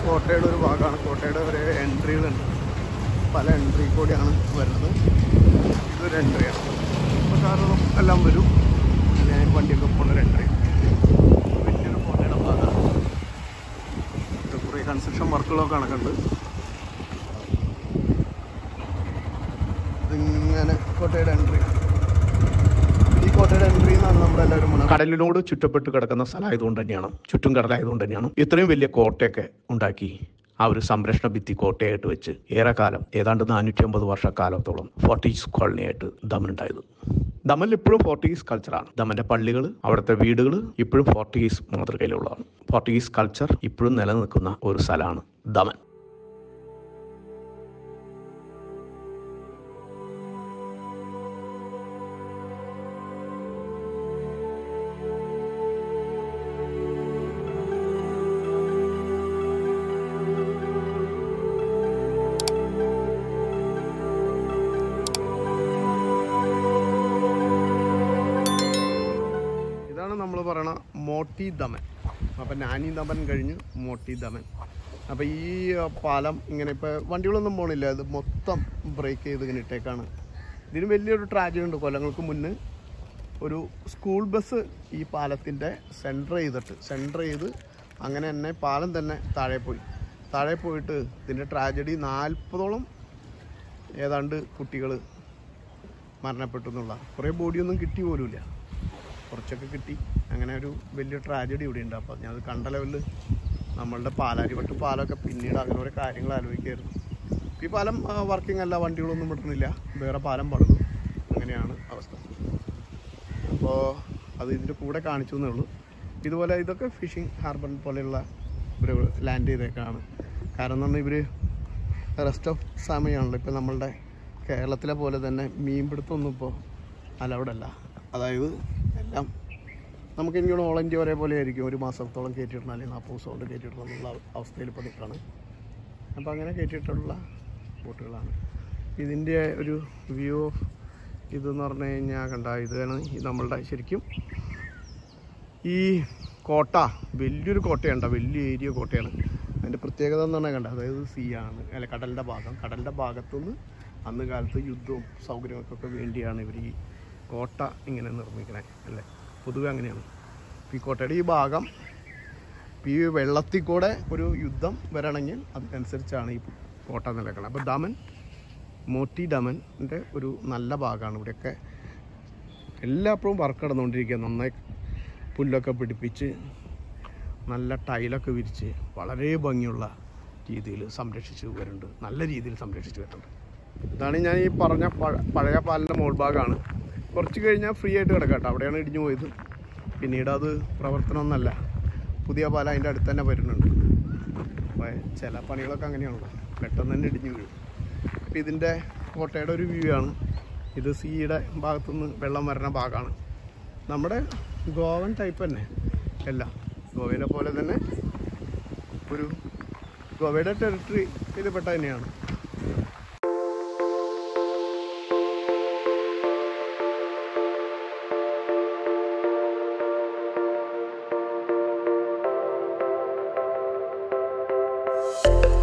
കോട്ടയുടെ ഒരു ഭാഗമാണ് കോട്ടയുടെ ഒരു എൻട്രികളുണ്ട് പല എൻട്രി കൂടിയാണ് വരുന്നത് ഇതൊരു എൻട്രിയാണ് അപ്പോൾ കാറുകളും എല്ലാം വരും ഞാൻ വണ്ടിയൊക്കെ പോകുന്നൊരു എൻട്രി വലിയൊരു കോട്ടയുടെ ഭാഗമാണ് ഇത് കുറേ കൺസ്ട്രക്ഷൻ വർക്കുകളൊക്കെ നടക്കുന്നുണ്ട് ഇതിങ്ങനെ കോട്ടയുടെ എൻട്രി ഈ കോട്ടയുടെ എൻട്രി എന്നാണ് നമ്മളെല്ലാവരും മണ- കടലിനോട് ചുറ്റപ്പെട്ട് കിടക്കുന്ന സ്ഥലമായതുകൊണ്ട് തന്നെയാണ് ചുറ്റും കടലായതുകൊണ്ട് തന്നെയാണ് ഇത്രയും വലിയ കോട്ടയൊക്കെ ഉണ്ടാക്കി ആ ഒരു സംരക്ഷണ ഭിത്തി കോട്ടയായിട്ട് വെച്ച് ഏറെക്കാലം ഏതാണ്ട് നാനൂറ്റി അമ്പത് വർഷക്കാലത്തോളം ഫോർട്ടീസ് കോളനിയായിട്ട് ദമനുണ്ടായത് ദമനിൽ ഇപ്പോഴും ഫോർട്ടീസ് കൾച്ചറാണ് ദമന്റെ പള്ളികൾ അവിടുത്തെ വീടുകൾ ഇപ്പോഴും ഫോർട്ടീസ് മാതൃകയിലുള്ളതാണ് ഫോർട്ടീസ് കൾച്ചർ ഇപ്പോഴും നിലനിൽക്കുന്ന ഒരു സ്ഥലമാണ് ദമൻ ഇതാണ് നമ്മൾ പറയണ മോട്ടി ദമൻ അപ്പം നാനി ദമൻ കഴിഞ്ഞ് മോട്ടി ദമൻ അപ്പം ഈ ആ, പാലം ഇങ്ങനെ ഇപ്പോൾ വണ്ടികളൊന്നും പോണില്ല ഇത് മൊത്തം ബ്രേക്ക് ചെയ്ത് ഇങ്ങനെ ഇട്ടേക്കാണ് ഇതിന് വലിയൊരു ട്രാജഡി ഉണ്ട് കൊല്ലങ്ങൾക്ക് മുന്നേ ഒരു സ്കൂൾ ബസ് ഈ പാലത്തിൻ്റെ സെൻറ്റർ ചെയ്തിട്ട് സെൻറ്റർ ചെയ്ത് അങ്ങനെ തന്നെ പാലം തന്നെ താഴെ പോയി താഴെ പോയിട്ട് ഇതിൻ്റെ ട്രാജഡി നാൽപ്പതോളം ഏതാണ്ട് കുട്ടികൾ മരണപ്പെട്ടു എന്നുള്ള കുറേ ബോഡിയൊന്നും കിട്ടി പോലുമില്ല കുറച്ചൊക്കെ കിട്ടി അങ്ങനെ ഒരു വലിയ ട്രാജഡി ഇവിടെ ഉണ്ട് അപ്പോൾ ഞാൻ അത് കണ്ട ലെവലിൽ നമ്മളുടെ പാലാരിവട്ട് പാലമൊക്കെ പിന്നീട് അങ്ങനെ ഓരോ കാര്യങ്ങൾ ആലോചിക്കായിരുന്നു ഈ പാലം വർക്കിംഗ് അല്ല വണ്ടികളൊന്നും വിടുന്നില്ല വേറെ പാലം പണിതു അങ്ങനെയാണ് അവസ്ഥ അപ്പോൾ അത് ഇതിൻ്റെ കൂടെ കാണിച്ചു എന്നേ ഉള്ളൂ ഇതുപോലെ ഇതൊക്കെ ഫിഷിംഗ് ഹാർബർ പോലെയുള്ള ഒരു ലാൻഡ് ചെയ്തേക്കാണ് കാരണം എന്ന് പറഞ്ഞാൽ ഇവർ റെസ്റ്റ് ഓഫ് സമയമാണല്ലോ ഇപ്പോൾ നമ്മളുടെ കേരളത്തിലെ പോലെ തന്നെ മീൻപിടുത്തമൊന്നും ഇപ്പോൾ അലൗഡ് അല്ല അതായത് എല്ലാം നമുക്ക് എനിക്കോട് ഓൾ ഇന്ത്യ ഒരേപോലെ ആയിരിക്കും ഒരു മാസത്തോളം കയറ്റിയിടണം അല്ലെങ്കിൽ നാൽപ്പത് ദിവസം കൊണ്ട് കയറ്റിയിടണം എന്നുള്ള അവസ്ഥയിൽ ഇപ്പോൾ നിൽക്കുകയാണ് അപ്പോൾ അങ്ങനെ കയറ്റിയിട്ടുള്ള ബോട്ടുകളാണ് ഇതിൻ്റെ ഒരു വ്യൂ ഓഫ് ഇതെന്ന് പറഞ്ഞു കഴിഞ്ഞാൽ കണ്ട ഇതാണ് ഈ നമ്മളുടെ ശരിക്കും ഈ കോട്ട വലിയൊരു കോട്ടയുണ്ട വലിയ ഏരിയ കോട്ടയാണ് അതിൻ്റെ പ്രത്യേകത എന്ന് പറഞ്ഞാൽ കണ്ട അതായത് സീ ആണ് അല്ല കടലിൻ്റെ ഭാഗം കടലിൻ്റെ ഭാഗത്തുനിന്ന് അന്ന് കാലത്ത് യുദ്ധവും സൗകര്യമൊക്കെ വേണ്ടിയാണ് ഇവർ ഈ കോട്ട ഇങ്ങനെ നിർമ്മിക്കണേ അല്ലേ പൊതുവെ അങ്ങനെയാണ് ഇപ്പം ഈ കോട്ടയുടെ ഈ ഭാഗം ഇപ്പം ഈ വെള്ളത്തിൽ കൂടെ ഒരു യുദ്ധം വരണമെങ്കിൽ അതിനനുസരിച്ചാണ് ഈ കോട്ട നിലക്കണം അപ്പോൾ ദമൻ മോട്ടി ഡമൻ്റെ ഒരു നല്ല ഭാഗമാണ് ഇവിടെയൊക്കെ എല്ലാപ്പോഴും വർക്ക് നടന്നുകൊണ്ടിരിക്കുക നന്നായി പുല്ലൊക്കെ പിടിപ്പിച്ച് നല്ല ടൈലൊക്കെ വിരിച്ച് വളരെ ഭംഗിയുള്ള രീതിയിൽ സംരക്ഷിച്ച് വരുന്നുണ്ട് നല്ല രീതിയിൽ സംരക്ഷിച്ച് വരുന്നുണ്ട് ഇതാണ് ഞാൻ ഈ പറഞ്ഞ പഴ- പഴയ പാലിൻ്റെ മോൾ ഭാഗമാണ് കുറച്ച് കഴിഞ്ഞാൽ ഫ്രീ ആയിട്ട് കിടക്കാം കേട്ടോ അവിടെയാണ് ഇടിഞ്ഞു പോയത് പിന്നീട് അത് പ്രവർത്തനമൊന്നല്ല പുതിയ പാലം അതിൻ്റെ അടുത്ത് തന്നെ വരുന്നുണ്ട് അപ്പോൾ ചില പണികളൊക്കെ അങ്ങനെയാണല്ലോ പെട്ടെന്ന് തന്നെ ഇടിഞ്ഞു വീഴും അപ്പോൾ ഇതിൻ്റെ കോട്ടയുടെ ഒരു വ്യൂ ആണ് ഇത് സീയുടെ ഭാഗത്തുനിന്ന് വെള്ളം വരുന്ന ഭാഗമാണ് നമ്മുടെ ഗോവൻ ടൈപ്പ് തന്നെ എല്ലാം ഗോവയിലെ പോലെ തന്നെ ഒരു ഗോവയുടെ ടെറിട്ടറിയിൽ പെട്ട തന്നെയാണ് Thank